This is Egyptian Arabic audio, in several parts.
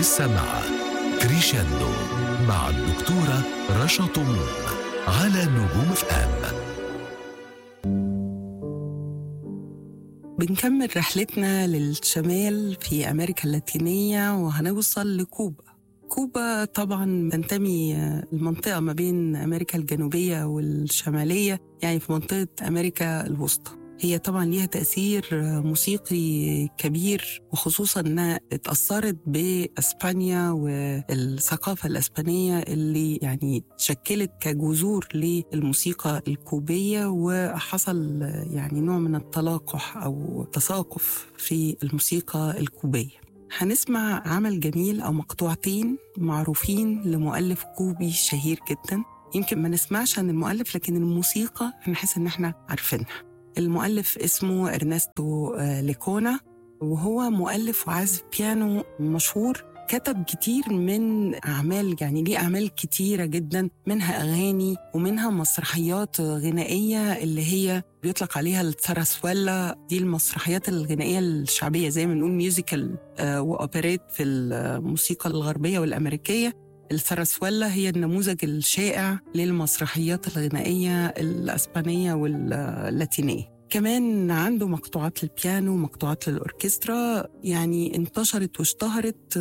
لسه مع كريشاندو مع الدكتورة رشا طموح على نجوم اف ام بنكمل رحلتنا للشمال في أمريكا اللاتينية وهنوصل لكوبا كوبا طبعا تنتمي المنطقة ما بين أمريكا الجنوبية والشمالية يعني في منطقة أمريكا الوسطى هي طبعا ليها تأثير موسيقي كبير وخصوصا أنها اتأثرت بأسبانيا والثقافة الأسبانية اللي يعني شكلت كجذور للموسيقى الكوبية وحصل يعني نوع من التلاقح أو تساقف في الموسيقى الكوبية هنسمع عمل جميل أو مقطوعتين معروفين لمؤلف كوبي شهير جدا يمكن ما نسمعش عن المؤلف لكن الموسيقى هنحس إن احنا عارفينها المؤلف اسمه إرنستو ليكونا وهو مؤلف وعازف بيانو مشهور كتب كتير من أعمال يعني ليه أعمال كتيرة جدا منها أغاني ومنها مسرحيات غنائية اللي هي بيطلق عليها الساراسويلا دي المسرحيات الغنائية الشعبية زي ما نقول ميوزيكال وأوبريت في الموسيقى الغربية والأمريكية الساراسويلا هي النموذج الشائع للمسرحيات الغنائية الأسبانية واللاتينية كمان عنده مقطوعات للبيانو مقطوعات للأوركسترا يعني انتشرت واشتهرت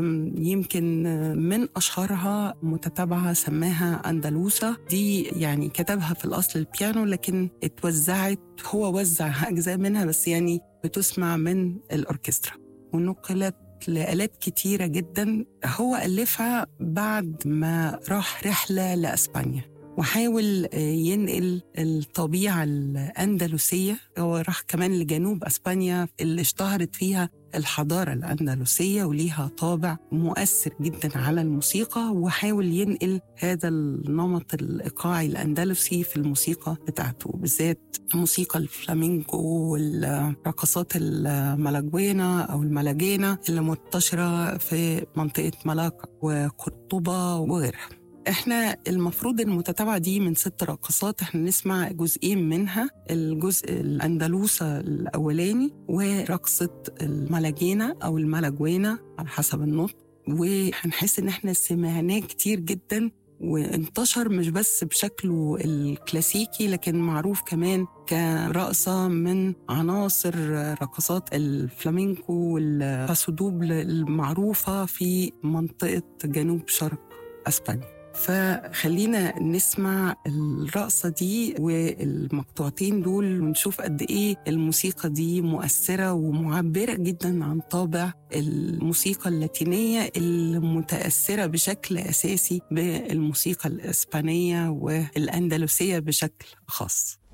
يمكن من أشهرها متتابعة سماها أندلوسا دي يعني كتبها في الأصل البيانو لكن اتوزعت هو وزع أجزاء منها بس يعني بتسمع من الأوركسترا ونقلت لآلات كتيرة جدا هو ألفها بعد ما راح رحلة لأسبانيا وحاول ينقل الطبيعة الأندلسية هو راح كمان لجنوب أسبانيا اللي اشتهرت فيها الحضارة الأندلسية وليها طابع مؤثر جدا على الموسيقى وحاول ينقل هذا النمط الإيقاعي الأندلسي في الموسيقى بتاعته بالذات موسيقى الفلامينكو والرقصات الملاجوينا أو الملاجينا اللي منتشرة في منطقة ملاكا وقرطبة وغيرها احنا المفروض المتتابعة دي من ست رقصات احنا نسمع جزئين منها الجزء الأندلوسة الأولاني ورقصة الملاجينا أو الملاجوينا على حسب النطق وهنحس ان احنا سمعناه كتير جدا وانتشر مش بس بشكله الكلاسيكي لكن معروف كمان كرقصة من عناصر رقصات الفلامينكو والباسودوبل المعروفة في منطقة جنوب شرق أسبانيا فخلينا نسمع الرقصة دي والمقطوعتين دول ونشوف قد إيه الموسيقى دي مؤثرة ومعبرة جدا عن طابع الموسيقى اللاتينية المتأثرة بشكل أساسي بالموسيقى الإسبانية والأندلسية بشكل خاص